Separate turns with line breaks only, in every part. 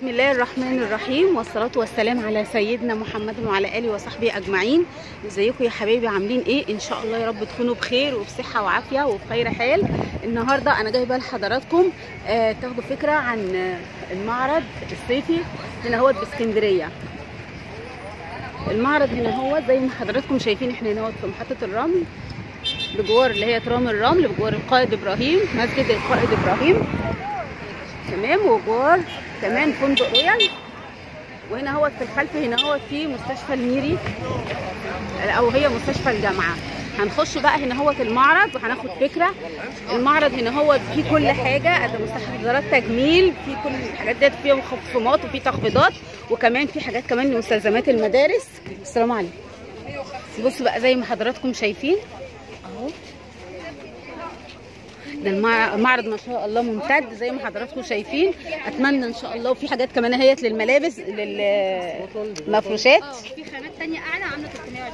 بسم الله الرحمن الرحيم والصلاة والسلام على سيدنا محمد وعلى آله وصحبه أجمعين ازيكم يا حبايبي عاملين ايه ان شاء الله يا رب تكونوا بخير وبصحة وعافية وفي خير حال النهاردة انا جايبة لحضراتكم آه تاخدوا فكرة عن آه، المعرض الصيفي هنا هو باسكندرية المعرض هنا هو زي ما حضراتكم شايفين احنا هنا هو في محطة الرمل بجوار اللي هي ترام الرمل بجوار القائد ابراهيم مسجد القائد ابراهيم تمام وجوار كمان فندق رويال وهنا هو في الخلف هنا هو في مستشفى الميري او هي مستشفى الجامعه هنخش بقى هنا هو المعرض وهناخد فكره المعرض هنا هو فيه كل حاجه ده مستحضرات تجميل في كل الحاجات ديت فيها خصومات وفي تخفيضات وكمان في حاجات كمان لمستلزمات المدارس السلام عليكم بصوا بقى زي ما حضراتكم شايفين اهو ده المع- المعرض ما شاء الله ممتد زي ما حضراتكم شايفين اتمنى ان شاء الله وفي حاجات كمان اهيت للملابس للمفروشات
في خامات تانية اعلى عامله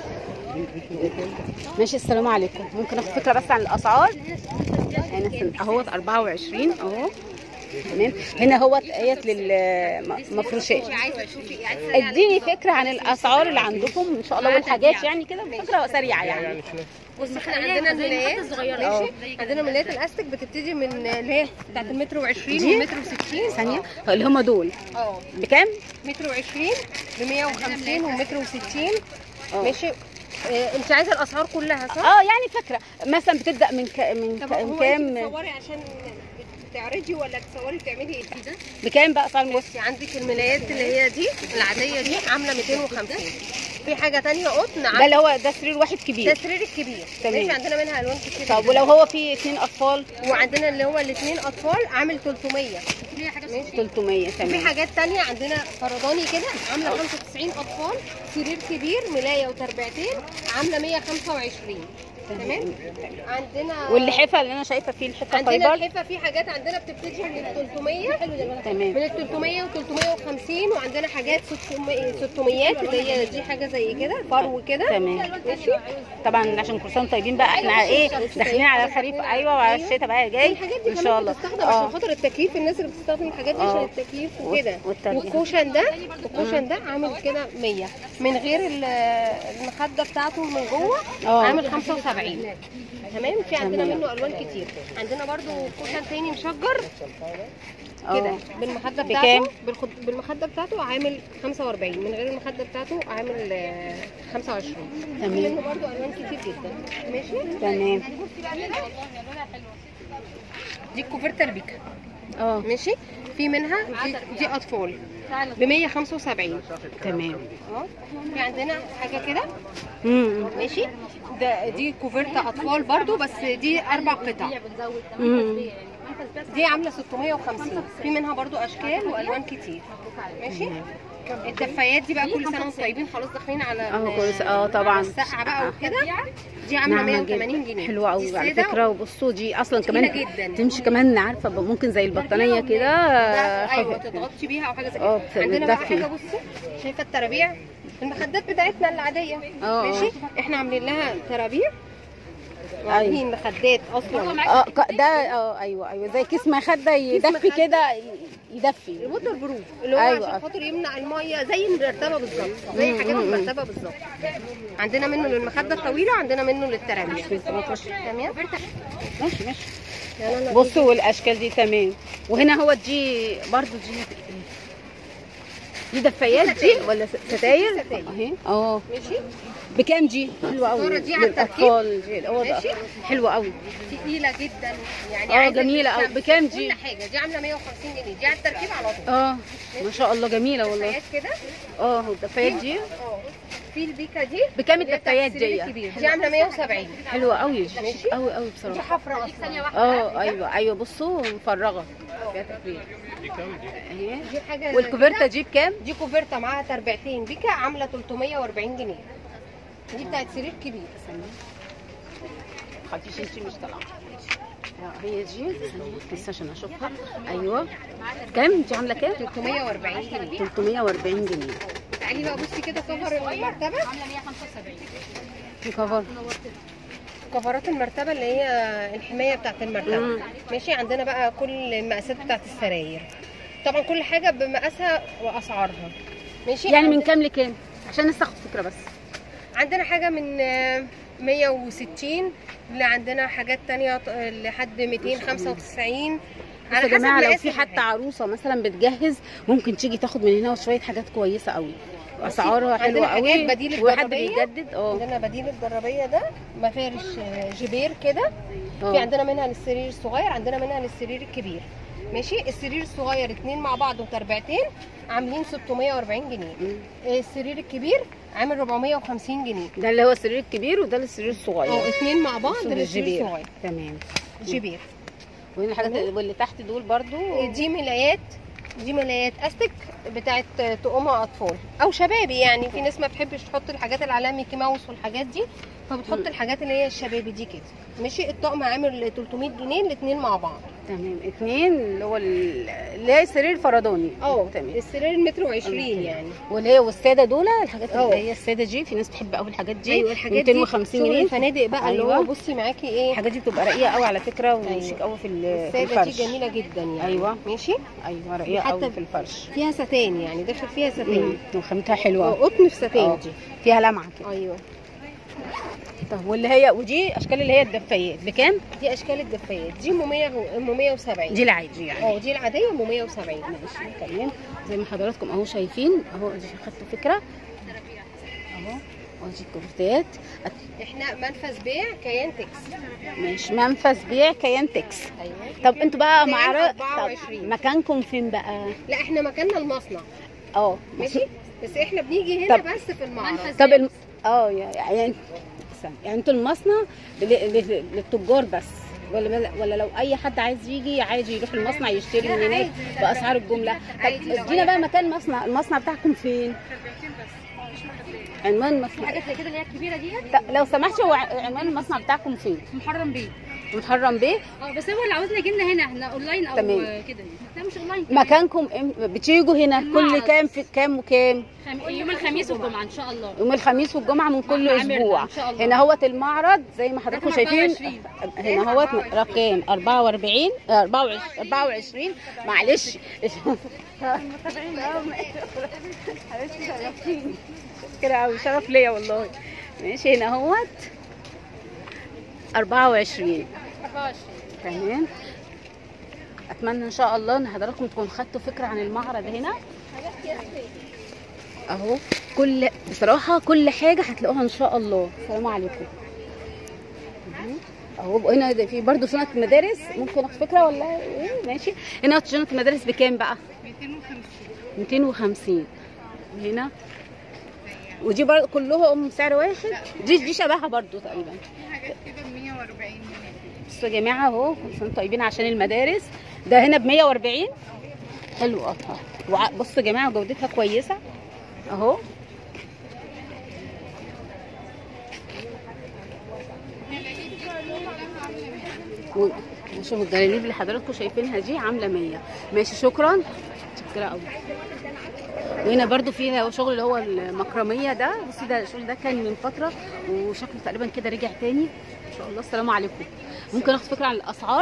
320
ماشي السلام عليكم ممكن اخد فكره بس عن الاسعار هنا اهو 24 اهو تمام هنا هو اهيت للمفروشات
عايزه تشوفي عايزه
اديني فكره عن الاسعار اللي عندكم ان شاء الله والحاجات يعني كده فكره سريعه يعني
بص احنا عندنا الملايات
اه.
ماشي عندنا ملايات الاستك بتبتدي من اللي هي بتاعت المتر و20
دي؟
والمتر و60
ثانيه اللي هم دول
اه
بكام
متر و20 ب 150 ومتر و60
اه.
ماشي اه انت عايزه الاسعار كلها صح؟
اه يعني فكره مثلا بتبدا من ك... من
طب
ك...
هو
من
انت
كام
بتصوري عشان تعرضي ولا تصوري بتعملي ايه؟
بكام بقى اسعار الوسط
بصي عندك الملايات اللي هي دي العاديه دي عامله 250 في حاجه تانية قطن
ده
عامله
اللي هو ده سرير واحد
ده
كبير
السرير الكبير
تمام.
ماشي عندنا منها الوان كتير
طب
جداً.
ولو هو في اثنين اطفال
وعندنا اللي هو الاثنين اطفال عامل 300
هي حاجه
ماشي
300
في
تمام
حاجات تانية عندنا فرداني كده عاملة 95 أطفال سرير كبير ملاية وتربيعتين عاملة 125 تمام عندنا
واللحفه اللي انا شايفه فيه الحفه
عندنا
فايبر
الحفة في حاجات عندنا بتبتدي من ال 300
تمام
من ال 300 و 350 وعندنا حاجات 600 600 اللي هي دي حاجة زي كده فرو كده
تمام
ماشي
طبعا عشان كل سنه وانتم طيبين بقى احنا على ايه داخلين على الخريف ايوه وعلى الشتاء بقى جاي
الحاجات دي
ان شاء
كمان
الله
بتستخدم عشان خاطر التكييف الناس اللي بتستخدم الحاجات دي
اه.
عشان التكييف وكده
والترجيح.
والكوشن ده الكوشن ده عامل كده 100 من غير ال- المخده بتاعته من جوه
اه.
عامل 75 تمام في عندنا
تمام.
منه الوان كتير عندنا برضو كوشن تاني مشجر
اه.
كده بالمخده
بكام؟
بتاعته بالخد- بالمخده بتاعته عامل 45 من غير المخده بتاعته عامل آه، 25 في
تمام.
منه برضو الوان كتير جدا ماشي
تمام
دي الكوفرتا البيكا
اه
ماشي في منها دي, دي اطفال ب 175
تمام
اه في عندنا حاجه كده
امم
ماشي ده دي كوفرتا اطفال برضو بس دي اربع قطع
امم
دي عامله 650 في منها برضو اشكال والوان كتير ماشي الدفايات دي بقى كل سنه وانتم طيبين خلاص داخلين على
اه كل س- اه طبعا
السقعه بقى وكده دي عامله
نعمة
180
جدا.
جنيه
حلوة قوي
دي
على
السادة
فكرة وبصوا دي اصلا
تقيلة
كمان
جدا.
تمشي كمان عارفة ب- ممكن زي البطانية كده
ده ايوه
خف-
تضغطي بيها او حاجه زي
اه،
كده عندنا بقى
بتدفي.
حاجه بصي شايفه الترابيع المخدات بتاعتنا العاديه
اه.
ماشي احنا عاملين لها ترابيع وعاملين مخدات اصلا
اه ك- ده اه ايوه ايوه زي كيس مخدة يدفي
مخدة.
كده ي- يدفي
الوتر بروف اللي هو
أيوة.
عشان خاطر يمنع الميه زي المرتبه بالظبط زي الحاجات
مم، مم.
المرتبه بالظبط عندنا منه للمخده الطويله وعندنا منه للترابيع تمام
ماشي ماشي
يعني أنا
بصوا والاشكال دي تمام وهنا هو دي برضو دي دي دفايات دي ولا س- ستاير
ستاير.
اهي اه
ماشي
بكام دي حلوه
الصورة
قوي
دي على التركيب.
للاطفال دي اه ده
ماشي.
حلوه قوي
تقيله جدا يعني
اه،
عايزة
جميلة
تركب
أوي. بكام دي؟
كل حاجه دي عامله 150 جنيه دي على التركيب على طول
اه ما شاء الله جميله والله
دفايات كده
اه الدفايات دي
اه في البيكا دي
بكام
اللي هي بتاعت
الدفايات
السرير
دي؟
الكبير. دي عامله 170
حلوه قوي
ماشي.
قوي قوي
دي
بصراحه
حفره اصلا
اه ايوه ايوه بصوا مفرغه فيها تفريغ اهي
دي حاجه
والكوفرتا دي بكام؟
دي كوفرتا معاها تربيعتين بيكا عامله 340 جنيه دي بتاعت سرير كبير
خديش انت مش طالعه آه، هي دي لسه عشان اشوفها ايوه كام دي عامله كام
340 جنيه
340 جنيه
تعالي بقى بصي كده كفر المرتبه
في كفر
كفرات المرتبه اللي هي الحمايه بتاعت المرتبه
مم.
ماشي عندنا بقى كل المقاسات بتاعت السراير طبعا كل حاجه بمقاسها واسعارها ماشي
يعني من
عندنا-
كام لكام عشان الناس تاخد فكره بس
عندنا حاجه من آه، 160 اللي عندنا حاجات تانية ط- لحد 295
بس يا
حسب
جماعه لو
مقاس
في
الحاجة.
حتى عروسه مثلا بتجهز ممكن تيجي تاخد من هنا شويه حاجات كويسه قوي اسعارها حلوه
عندنا
قوي
حاجات بديل
وحد
الجرابية.
بيجدد اه
عندنا بديل الجرابيه ده مفارش آه، جبير كده
آه.
في عندنا منها للسرير الصغير عندنا منها للسرير الكبير ماشي السرير الصغير اتنين مع بعض وتربيعتين عاملين 640 جنيه
مم.
السرير الكبير عامل 450 جنيه
ده اللي هو السرير الكبير وده السرير الصغير
اه اتنين مع بعض
اسمه
للسرير
الجبير.
الصغير
تمام
جبير
وهنا الحاجات واللي تحت دول برضو
دي ملايات دي ملايات استك بتاعت تقومها اطفال او شبابي يعني في ناس ما بتحبش تحط الحاجات اللي عليها ميكي ماوس والحاجات دي فبتحط
مم. الحاجات
الحاجات اللي هي الشبابي دي كده ماشي الطقم عامل 300 جنيه الاثنين مع بعض
تمام اتنين اللي هو ال- اللي هي السرير الفرداني
اه
تمام
السرير متر و20
تمام.
يعني
واللي هي والساده دول الحاجات
اه.
اللي هي الساده دي في ناس بتحب قوي الحاجات دي
ايوه الحاجات دي
250
شغل
جنيه
الفنادق بقى اللي هو
أيوة.
بصي معاكي ايه
الحاجات دي بتبقى رقيقه قوي على فكره
أيوة.
وشيك قوي في ال- في
الساده دي
الفرش
جميله جدا يعني
أيوة.
ماشي
ايوه رقيقه
حتى
قوي في الفرش
فيها ستان يعني داخل فيها ستان
مم. وخامتها حلوه
اه قطن في ستان
اه.
دي
فيها لمعه كده
ايوه
طب واللي هي ودي اشكال اللي هي الدفايات بكام
دي اشكال الدفايات دي ام 100 ام 170
دي العادي يعني
اه دي العاديه ام 170
ماشي تمام زي ما حضراتكم اهو شايفين اهو دي خدتوا فكره اهو ودي الكوفتات
احنا منفذ بيع كيان تكس
ماشي منفذ بيع كيان تكس
ايوه
طب انتوا بقى
كيان
مع
24.
مكانكم فين بقى
لا احنا مكاننا المصنع
اه
ماشي بس احنا بنيجي هنا
طب-
بس في المعرض
طب الم... اه يعني استنى. يعني انتوا المصنع ل- ل- للتجار بس ولا ولا لو اي حد عايز يجي عادي يروح المصنع يشتري من هناك باسعار الجمله طب ادينا بقى مكان المصنع المصنع بتاعكم فين عنوان المصنع
حاجات زي كده اللي هي الكبيره ديت
طب لو سمحتوا هو عنوان المصنع بتاعكم فين
محرم بيه
محرم بيه
اه بس هو اللي عاوزنا يجي لنا هنا احنا اونلاين او
تمام.
كده يعني لا مش اونلاين كمان.
مكانكم إم- بتيجوا هنا كل
المعرض.
كام في كام وكام
خم... يوم الخميس والجمعه ان شاء الله
يوم الخميس والجمعه من كل
مع عامرنا
اسبوع
إن شاء الله.
هنا هوت المعرض زي ما حضراتكم
رقم
شايفين
24.
هنا هوت رقم 44 آه، 24 24 معلش المتابعين اه معلش شرفتيني كده قوي شرف ليا والله ماشي هنا هوت 24
24
تمام اتمنى ان شاء الله ان حضراتكم تكونوا خدتوا فكره عن المعرض هنا اهو كل بصراحه كل حاجه هتلاقوها ان شاء الله السلام عليكم اهو هنا ده في برضه شنط مدارس ممكن اخد فكره ولا ايه ماشي هنا شنط مدارس بكام بقى 250 250 هنا ودي برضه كلهم سعر واحد دي دي شبهها برضه تقريبا بصوا يا جماعه اهو كل سنه وانتم طيبين عشان المدارس ده هنا ب 140 حلو اه وع- بصوا يا جماعه جودتها كويسه اهو و- شوفوا الجلاليب اللي حضراتكم شايفينها دي عامله 100 ماشي شكرا شكرا قوي وهنا برضو في شغل اللي هو المكرميه ده بصي ده الشغل ده كان من فتره وشكله تقريبا كده رجع تاني ان شاء الله السلام عليكم ممكن اخد فكره عن الاسعار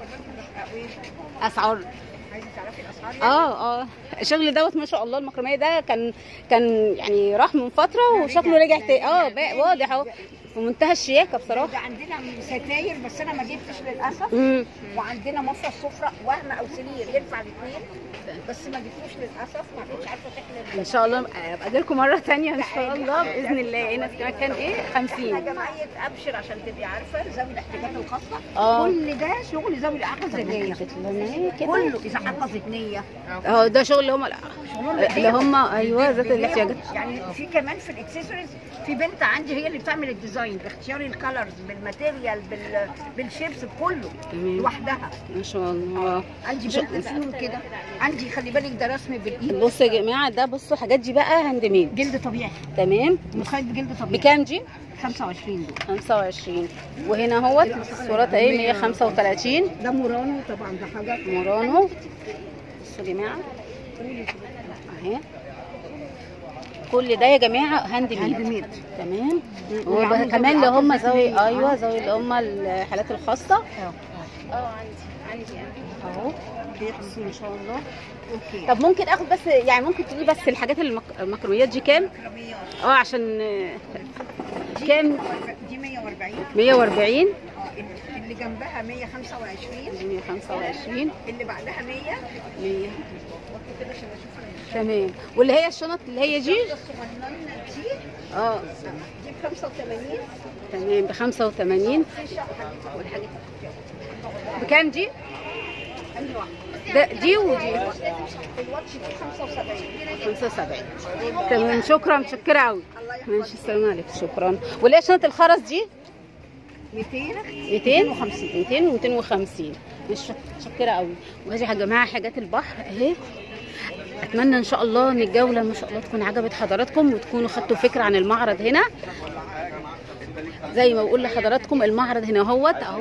اسعار اه اه الشغل دوت ما شاء الله المكرميه ده كان كان يعني راح من فتره وشكله رجع تاني اه بقى واضح اهو في منتهى الشياكه بصراحه
ده عندنا ستاير بس انا ما جبتش للاسف
امم
وعندنا مفرش سفره وهم او سرير ينفع الاثنين بس ما جبتوش للاسف ما كنتش عارفه تحمل
ان شاء الله ابقى اجي لكم مره تانية ان شاء الله باذن الله هنا في مكان ايه
احنا
50
جمعيه ابشر عشان تبقي عارفه ذوي الاحتياجات الخاصه
اه.
كل ده شغل ذوي الاعاقه الذهنيه
كده
كله اعاقه ذهنيه
اه ده شغل اللي هم اللي هم ايوه ذات الاحتياجات
يعني في كمان في الاكسسوارز في بنت عندي هي اللي بتعمل الديزاين باختيار الكالرز بالماتيريال بال... بالشيبس بكله
تمام.
لوحدها
ما شاء الله
عندي بنت فيهم كده عندي خلي بالك ده رسم بالايد
بصوا يا جماعه ده بصوا الحاجات دي بقى هاند ميد
جلد طبيعي
تمام
مخيط بجلد طبيعي
بكام دي
25 دول
25 وهنا اهوت الصورات اهي 135
ده مورانو طبعا ده حاجه
مورانو بصوا يا جماعه اهي كل ده يا جماعه هاند ميد
هاند ميد.
تمام
ويعملوا ذوي
وكمان اللي هم
الإعاقة
ذوي
الذهنية.
ايوه ذوي اللي هم الحالات الخاصه
اه
اهو بصوا ما شاء الله
اوكي
طب ممكن اخد بس يعني ممكن تقولي بس الحاجات المك... المكرميات دي كام
كراميات
اه عشان آه، كام
دي 140
140
اه اللي جنبها 125
125
اللي بعدها 100
100
كده عشان اشوف
تمام واللي هي الشنط اللي هي دي
الصغننه دي
اه
دي ب 85
تمام ب 85
في شقه والحاجات
بكام دي؟
انهي واحده
ده دي ودي
الواتش دي 75
75 تمام شكرا متشكرة قوي ماشي السلام عليكم شكرا واللي هي شنطة الخرز دي
200
200 200 و250 مش متشكرة قوي وهذه يا جماعة حاجات البحر اهي اتمنى ان شاء الله ان الجولة ما شاء الله تكون عجبت حضراتكم وتكونوا خدتوا فكرة عن المعرض هنا زي ما بقول لحضراتكم المعرض هنا اهوت اهو